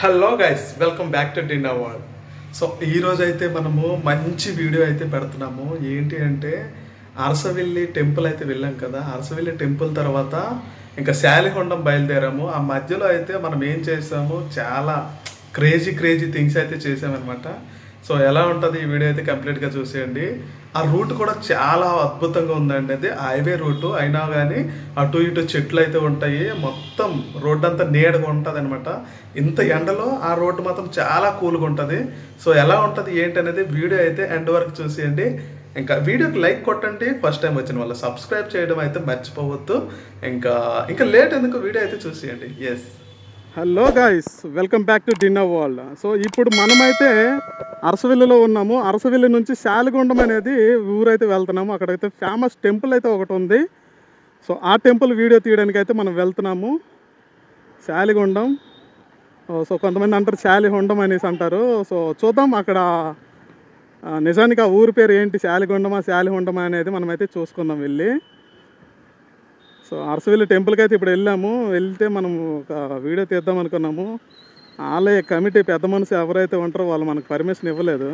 Hello guys welcome back to dinner world so ఈ రోజు అయితే మనము మంచి వీడియో అయితే పెడుతున్నాము ఏంటి అంటే అరసవిల్లి టెంపుల్ అయితే వెళ్ళాం కదా అరసవిల్లి టెంపుల్ తర్వాత ఇంకా శాలిహొండం బయలుదేరాము ఆ మధ్యలో అయితే మనం ఏం చేసాము చాలా క్రేజీ క్రేజీ థింగ్స్ అయితే చేసామన్నమాట సో ఎలా ఉంటుంది ఈ వీడియో అయితే కంప్లీట్గా చూసేయండి ఆ రూట్ కూడా చాలా అద్భుతంగా ఉందండి అది హైవే రూట్ అయినా కానీ అటు ఇటు చెట్లు అయితే ఉంటాయి మొత్తం రోడ్ అంతా నీడగా ఉంటుంది అనమాట ఇంత ఎండలో ఆ రోడ్డు మాత్రం చాలా కూల్గా ఉంటుంది సో ఎలా ఉంటుంది ఏంటి అనేది వీడియో అయితే ఎండ్ వరకు చూసేయండి ఇంకా వీడియోకి లైక్ కొట్టండి ఫస్ట్ టైం వచ్చిన వాళ్ళు సబ్స్క్రైబ్ చేయడం అయితే మర్చిపోవద్దు ఇంకా ఇంకా లేట్ ఎందుకు వీడియో అయితే చూసేయండి yes hello guys welcome back to dinner world so ఇప్పుడు మనమైతే అరసవిల్లిలో ఉన్నాము అరసవిల్లి నుంచి శాలిగుండం అనేది ఊరైతే వెళ్తున్నాము అక్కడైతే ఫేమస్ టెంపుల్ అయితే ఒకటి ఉంది సో ఆ టెంపుల్ వీడియో తీయడానికి అయితే మనం వెళ్తున్నాము శాలిగుండం ఓ, సో కొంతమంది అంటారు శాలిహొండం అనేసి అంటారు సో చూద్దాం అక్కడ ఆ, నిజానికి ఆ ఊరి పేరు ఏంటి శాలిగుండమా శాలిహొండమా అనేది మనమైతే చూసుకుందాం వెళ్ళి సో అరసవెల్లి టెంపుల్కి అయితే ఇప్పుడు వెళ్ళాము వెళ్తే మనం ఒక వీడియో తీద్దాం అనుకున్నాము ఆలయ కమిటీ పెద్ద మనిషి ఎవరైతే ఉంటారో వాళ్ళు మనకు పర్మిషన్ ఇవ్వలేదు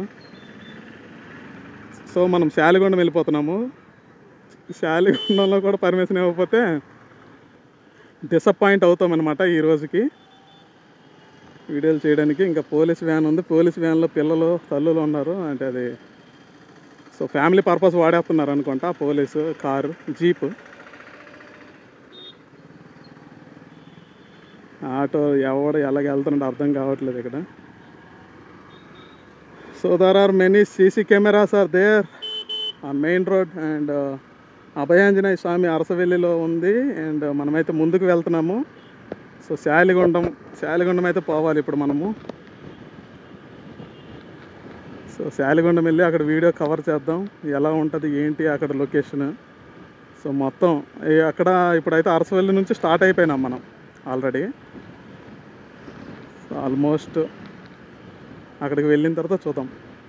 సో మనం శాలిగొండం వెళ్ళిపోతున్నాము శాలిగొండంలో కూడా పర్మిషన్ ఇవ్వకపోతే డిసప్పాయింట్ అవుతాం అనమాట ఈ రోజుకి వీడియోలు చేయడానికి ఇంకా పోలీస్ వ్యాన్ ఉంది పోలీస్ వ్యాన్లో పిల్లలు తల్లులు ఉన్నారు అంటే అది సో ఫ్యామిలీ పర్పస్ వాడేస్తున్నారు అనుకుంటా పోలీసు కారు జీపు ఆటో ఎవడు ఎలాగ వెళ్తున్నాడో అర్థం కావట్లేదు ఇక్కడ so there are many CC cameras are there on main road and Abhayanjaneya Swami అరసవెల్లిలో ఉంది అండ్ మనమైతే ముందుకు వెళ్తున్నాము సో శాలిగుండం శాలిగుండం అయితే పోవాలి ఇప్పుడు మనము సో శాలిగుండం వెళ్ళి అక్కడ వీడియో కవర్ చేద్దాం ఎలా ఉంటుంది ఏంటి అక్కడ లొకేషన్ సో మొత్తం ఈ అక్కడ ఇప్పుడైతే అరసవెల్లి నుంచి స్టార్ట్ అయిపోయినాం మనం ఆల్రెడీ సో ఆల్మోస్ట్ అక్కడికి వెళ్ళిన తర్వాత చూద్దాం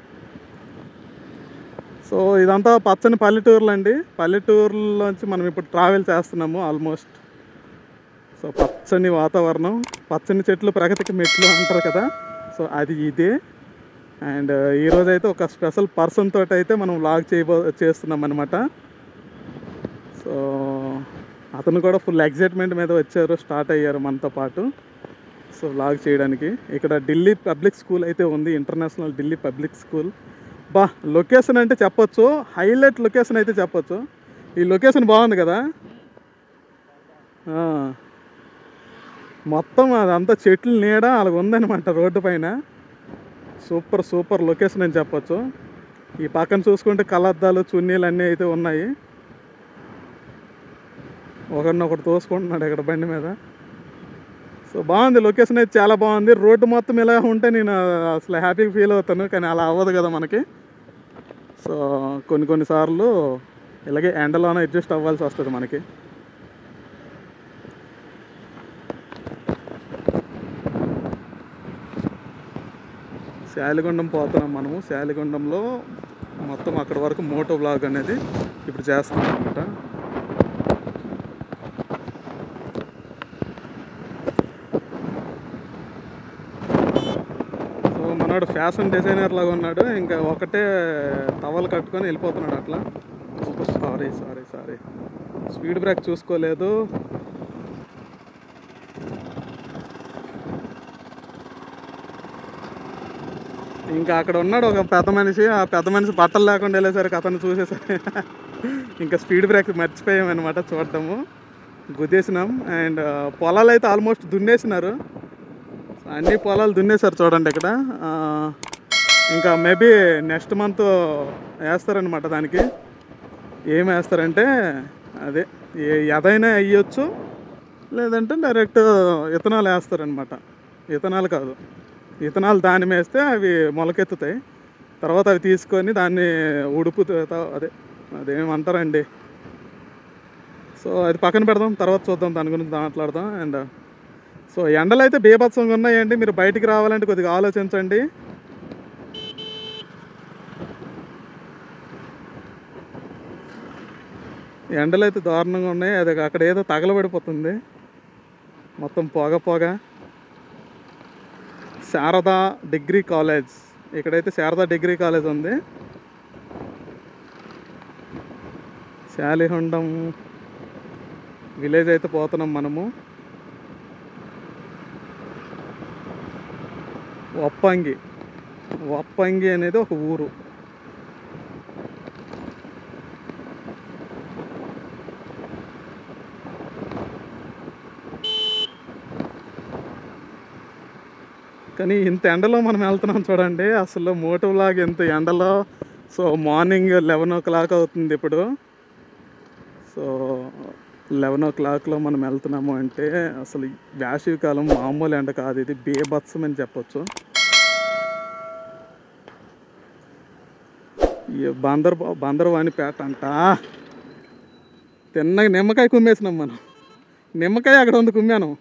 సో ఇదంతా పచ్చని పల్లెటూర్లు అండి పల్లెటూరులోంచి మనం ఇప్పుడు ట్రావెల్ చేస్తున్నాము ఆల్మోస్ట్ సో పచ్చని వాతావరణం పచ్చని చెట్లు ప్రగతికి మెట్లు అంటారు కదా సో అది ఇదే అండ్ ఈరోజు అయితే ఒక స్పెషల్ పర్సన్ తోటి అయితే మనం లాగ్ చేయబో చేస్తున్నాం అనమాట సో అతను కూడా ఫుల్ ఎగ్జైట్మెంట్ మీద వచ్చారు స్టార్ట్ అయ్యారు మనతో పాటు సో వ్లాగ్ చేయడానికి ఇక్కడ ఢిల్లీ పబ్లిక్ స్కూల్ అయితే ఉంది ఇంటర్నేషనల్ ఢిల్లీ పబ్లిక్ స్కూల్ బా లొకేషన్ అంటే చెప్పొచ్చు హైలైట్ లొకేషన్ అయితే చెప్పొచ్చు ఈ లొకేషన్ బాగుంది కదా ఆ. మొత్తం అదంతా చెట్లు నీడ అలాగ ఉందన్నమాట రోడ్డు పైన సూపర్ సూపర్ లొకేషన్ అని చెప్పొచ్చు ఈ పక్కన చూసుకుంటే కలద్దాలు చున్నీలు అన్నీ అయితే ఉన్నాయి ఒకరినొకటి తోసుకుంటున్నాడు ఇక్కడ బండి మీద సో బాగుంది లొకేషన్ అయితే చాలా బాగుంది రోడ్డు మొత్తం ఇలా ఉంటే నేను అసలు హ్యాపీగా ఫీల్ అవుతాను కానీ అలా అవ్వదు కదా మనకి సో కొన్ని కొన్నిసార్లు ఇలాగే ఎండలోనే అడ్జస్ట్ అవ్వాల్సి వస్తుంది మనకి శాలిగుండం పోతున్నాం మనము శాలిగుండంలో మొత్తం అక్కడ వరకు మోటో బ్లాగ్ అనేది ఇప్పుడు చేస్తాం అనమాట సో మనోడు ఫ్యాషన్ డిజైనర్ లాగా ఉన్నాడు ఇంకా ఒకటే టవల్ కట్టుకొని వెళ్ళిపోతున్నాడు అట్లా sorry sorry sorry speed break చూసుకోలేదు ఇంకా అక్కడ ఉన్నాడు ఒక పెద్ద మనిషి ఆ పెద్ద మనిషి బట్టలు లేకుండా వెళ్ళేసరికి అతను చూసేసరి ఇంకా స్పీడ్ బ్రేక్ మర్చిపోయాం అనమాట చూడటము గుద్దేసినాం అండ్ పొలాలు అయితే ఆల్మోస్ట్ దున్నేసినారు అన్ని పొలాలు దున్నేశారు చూడండి ఇక్కడ ఆ, ఇంకా మేబీ నెక్స్ట్ మంత్ వేస్తారనమాట దానికి ఏం వేస్తారంటే అదే ఏ ఎదైనా వేయచ్చు లేదంటే డైరెక్ట్ ఇథనాల్ వేస్తారనమాట ఇథనాల్ కాదు ఇథనాల్ దాని వేస్తే అవి మొలకెత్తుతాయి తర్వాత అవి తీసుకొని దాన్ని ఉడుపు అదే అదేమంటారండి సో అది పక్కన పెడదాం తర్వాత చూద్దాం దాని గురించి మాట్లాడదాం అండ్ సో ఎండలు అయితే బీభత్సంగా ఉన్నాయండి మీరు బయటికి రావాలంటే కొద్దిగా ఆలోచించండి ఎండలు అయితే దారుణంగా ఉన్నాయి అది అక్కడ ఏదో తగలబడిపోతుంది మొత్తం పొగ పొగ శారదా డిగ్రీ కాలేజ్ ఇక్కడైతే శారదా డిగ్రీ కాలేజ్ ఉంది శాలిహొండం విలేజ్ అయితే పోతున్నాం మనము వప్పంగి వప్పంగి అనేది ఒక ఊరు కానీ ఇంత ఎండలో మనం వెళ్తున్నాం చూడండి అసలు మోటివ్ లాగా ఇంత ఎండలో so morning eleven o'clock అవుతుంది ఇప్పుడు సో లెవెన్ ఓ క్లాక్లో మనం వెళ్తున్నాము అంటే అసలు వేసవి కాలం మామూలు ఎండ కాదు ఇది బేభత్సం అని చెప్పొచ్చు ఈ బందర్ బందర్వాణిపేట అంట తిన్నగా నిమ్మకాయ కుమ్మేసినాం మనం నిమ్మకాయ అక్కడ ఉంది కుమ్మాను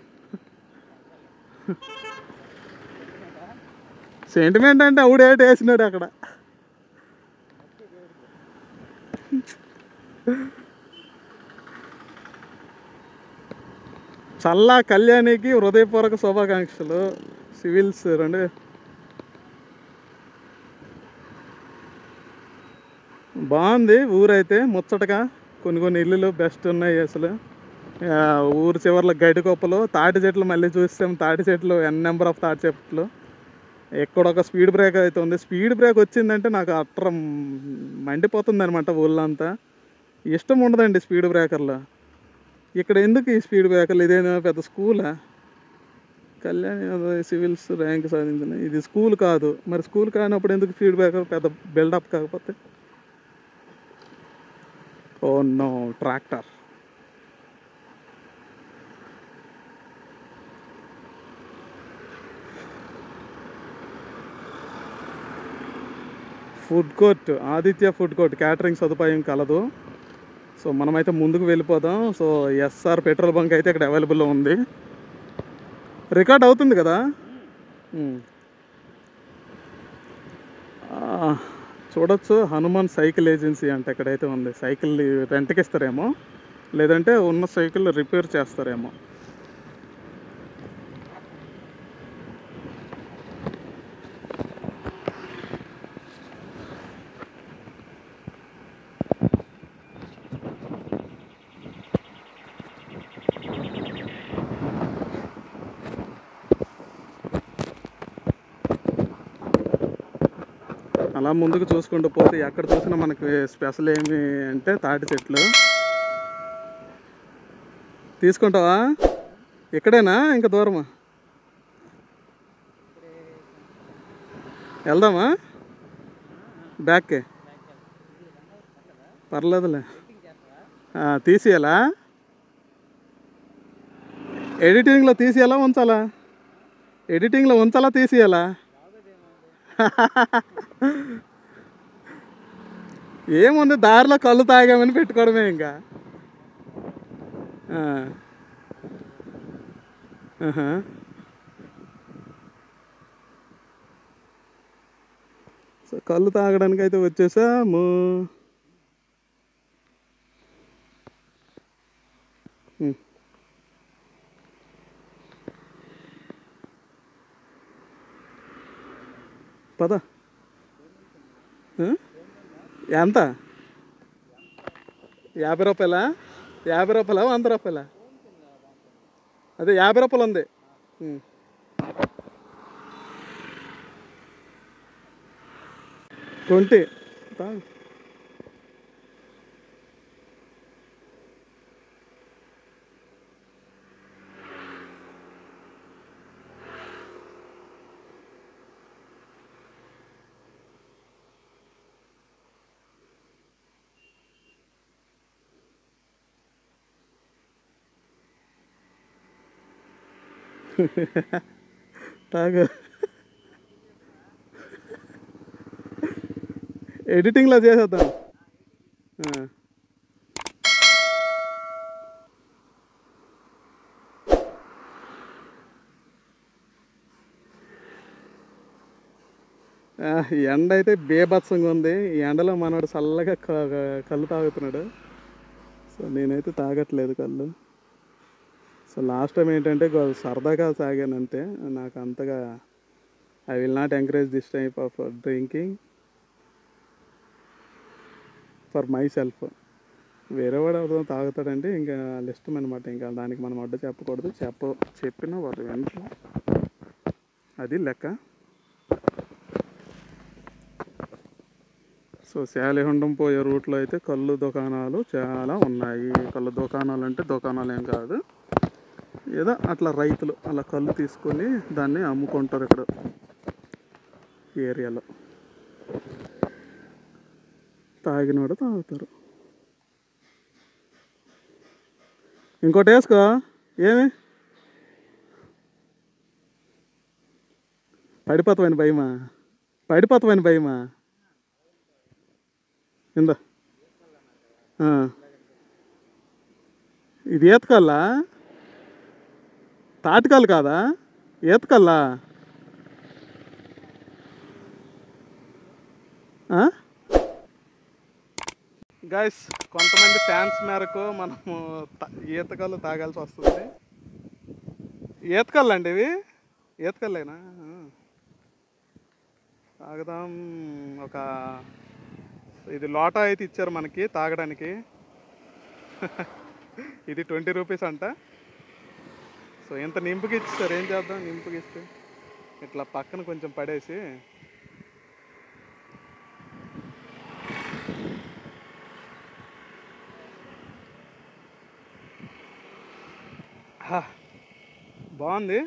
సెంటిమెంట్ అంటే అవుడేటి వేసినాడు అక్కడ చల్లా కళ్యాణికి హృదయపూర్వక శుభాకాంక్షలు సివిల్స్ రెండు బాగుంది ఊరైతే ముచ్చటగా కొన్ని కొన్ని ఇల్లులు బెస్ట్ ఉన్నాయి అసలు ఆ, ఊరు చివర్లో గడ్డి కుప్పలు తాటి చెట్లు మళ్ళీ చూసాం తాటి చెట్లు ఎన్ నెంబర్ ఆఫ్ తాటి చెట్లు ఎక్కడ ఒక స్పీడ్ బ్రేక్ అయితే ఉంది స్పీడ్ బ్రేక్ వచ్చిందంటే నాకు అట్రం మండిపోతుంది అనమాట ఊళ్ళంతా ఇష్టం ఉండదండి స్పీడ్ బ్రేకర్లో ఇక్కడ ఎందుకు ఈ స్పీడ్ బ్రేకర్లు ఇదేనా పెద్ద స్కూలా కళ్యాణ్ యాదవ్ సివిల్స్ ర్యాంక్ సాధించిన ఇది స్కూల్ కాదు మరి స్కూల్ కానప్పుడు ఎందుకు స్పీడ్ బ్రేకర్ పెద్ద బిల్డప్ కాకపోతే oh no tractor food court Aditya food court catering సదుపాయం కలదు సో మనమైతే ముందుకు వెళ్ళిపోదాం సో ఎస్ఆర్ పెట్రోల్ బంక్ అయితే ఇక్కడ అవైలబుల్లో ఉంది రికార్డ్ అవుతుంది కదా ఉమ్. ఆ, చూడొచ్చు హనుమాన్ సైకిల్ ఏజెన్సీ అంటే ఎక్కడైతే ఉంది సైకిల్ రెంట్కి ఇస్తారేమో లేదంటే ఉన్న సైకిల్ రిపేర్ చేస్తారేమో అలా ముందుకు చూసుకుంటూ పోతే ఎక్కడ చూసినా మనకి స్పెషల్ ఏమి అంటే తాటి చెట్లు తీసుకుంటావా ఇక్కడేనా ఇంకా దూరమా వెళ్దామా బ్యాక్కి పర్లేదులే ఆ, తీసేయాలా ఎడిటింగ్లో తీసేయాలా ఉంచాలా ఎడిటింగ్లో ఉంచాలా తీసేయాలా ఏముంది దారిలో కళ్ళు తాగామని పెట్టుకోవడమే ఇంకా ఆ. ఆహా. సో కళ్ళు తాగడానికి అయితే వచ్చేసాము ఉమ్. పద ఆ? ఎంత యాభై రూపాయలా యాభై రూపాయలా వంద రూపాయలా అదే యాభై రూపాయలు ఉంది ఉమ్. ట్వంటీ తాగు తాగు ఎడిటింగ్లో చేసేద్దాం ఆ. ఆ, ఈ ఎండ అయితే బేభత్సంగా ఉంది ఈ ఎండలో మనోడు చల్లగా క- కళ్ళు తాగుతున్నాడు సో నేనైతే తాగట్లేదు కళ్ళు సో లాస్ట్ టైం ఏంటంటే గో- సరదాగా తాగాను అంతే నాకు అంతగా I will not encourage this type of drinking for myself వేరే వాడు ఎవరిదో తాగుతాడంటే ఇంకా వాళ్ళ ఇష్టం అనమాట ఇంకా దానికి మనం అడ్డు చెప్పకూడదు చెప్ప చెప్పినా వాళ్ళు వెంటనే అది లెక్క సో శాలిహుండం పోయే రూట్లో అయితే కళ్ళు దుకాణాలు చాలా ఉన్నాయి కళ్ళు దుకాణాలు అంటే దుకాణాలు ఏం కాదు ఏదో అట్లా రైతులు అలా కళ్ళు తీసుకొని దాన్ని అమ్ముకుంటారు ఇక్కడ ఈ ఏరియాలో తాగినోడు తాగుతారు ఇంకోటి వేసుకో ఏమి పడిపోతామని భయమా పడిపోతామని భయమా ఇందా ఆ. ఇది ఈతకల్లా తాటికల్లు కాదా ఈతకల్లా గైస్ కొంతమంది ఫ్యాన్స్ మేరకు మనము త- ఈతకల్లు తాగాల్సి వస్తుంది ఈతకల్లు అండి ఇవి ఈతకల్లేనా ఆ. తాగుదాం ఒక ఇది లోటా అయితే ఇచ్చారు మనకి తాగడానికి ఇది ట్వంటీ రూపీస్ అంట సో ఇంత నింపుకి ఇచ్చారు ఏం చేద్దాం నింపుకి ఇస్తే ఇట్లా పక్కన కొంచెం పడేసి హా, బాగుంది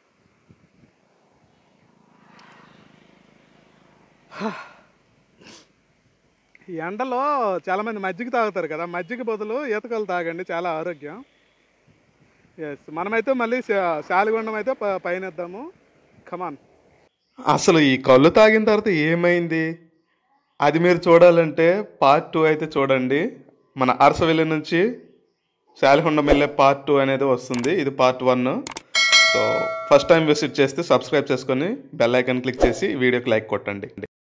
ఈ ఎండలో చాలా మంది మజ్జిగ తాగుతారు కదా మజ్జిగ బదులు ఈతకలు తాగండి చాలా ఆరోగ్యం ఎస్ మనమైతే మళ్ళీ శా- శాలిగొండం అయితే ప- పైన ఇద్దాము కమాన్ అసలు ఈ కళ్ళు తాగిన తర్వాత ఏమైంది అది మీరు చూడాలంటే పార్ట్ టూ అయితే చూడండి మన అరసవెల్లి నుంచి శాలిహొండం వెళ్ళే పార్ట్ టూ అనేది వస్తుంది ఇది part one so first time visit చేస్తే సబ్స్క్రైబ్ చేసుకొని బెల్ ఐకాన్ క్లిక్ చేసి వీడియోకి లైక్ కొట్టండి